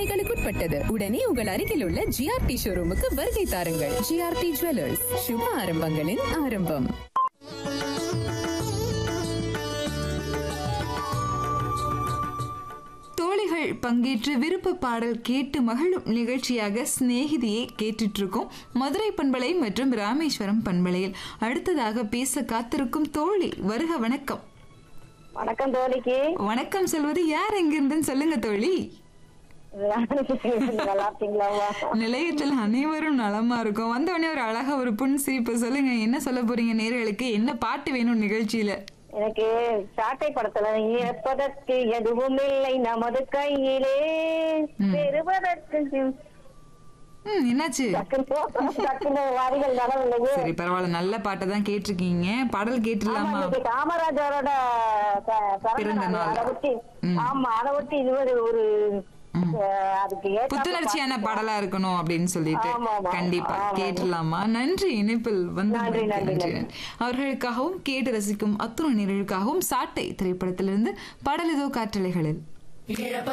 நிபந்தனைகளுக்குட்பட்டது உடனே உங்கள் அருகில் உள்ள ஜிஆர்டி ஷோரூமுக்கு வருகை தாருங்கள் ஜிஆர்டி ஜுவல்லர்ஸ் சுப ஆரம்பங்களின் ஆரம்பம் தோழிகள் பங்கேற்று விருப்ப பாடல் கேட்டு மகிழும் நிகழ்ச்சியாக சிநேகிதியை கேட்டுட்டு இருக்கோம் மதுரை பண்பலை மற்றும் ராமேஸ்வரம் பண்பலையில் அடுத்ததாக பேச காத்திருக்கும் தோழி வருக வணக்கம் வணக்கம் தோழிக்கு வணக்கம் சொல்வது யார் எங்கிருந்துன்னு சொல்லுங்க தோழி நல்லா இருக்கீங்களாவா நிலையத்தில் அனைவரும் நலமா இருக்கும் வந்தவொடனே ஒரு அழகா ஒரு புன் சிரிப்பு சொல்லுங்க என்ன சொல்ல போறீங்க நேர்களுக்கு என்ன பாட்டு வேணும் நிகழ்ச்சியில எனக்கு சாட்டை படத்துல இழப்பதற்கு எதுவும் இல்லை நமது கையிலே பெறுவதற்கு ம் என்னாச்சு டக்குன்னு டக்குன்னு வரிகள் நடவில்லையே சரி பரவாயில்ல நல்ல பாட்டை தான் கேட்டிருக்கீங்க பாடல் ஆமா கேட்டுடலாமா இன்னைக்கு காமராஜரோட ப- பிறந்த பிறந்த நாள். நாள். அதை ஒட்டி ஆமா அதை ஒட்டி இது ஒரு ஒரு அஹ், அதுக்கு ஏத்த புத்துணர்ச்சியான பாடலா இருக்கணும் அப்படின்னு சொல்லிட்டு ஆமா, ஆமா. கண்டிப்பா ஆமா. கேட்டுடலாமா நன்றி இணைப்பில் வந்து நன்றி, நன்றி, நன்றி. அவர்களுக்காகவும் கேட்டு ரசிக்கும் அத்துணை நேர்களுக்காகவும் சாட்டை திரைப்படத்திலிருந்து பாடல் இதோ காற்றலைகளில்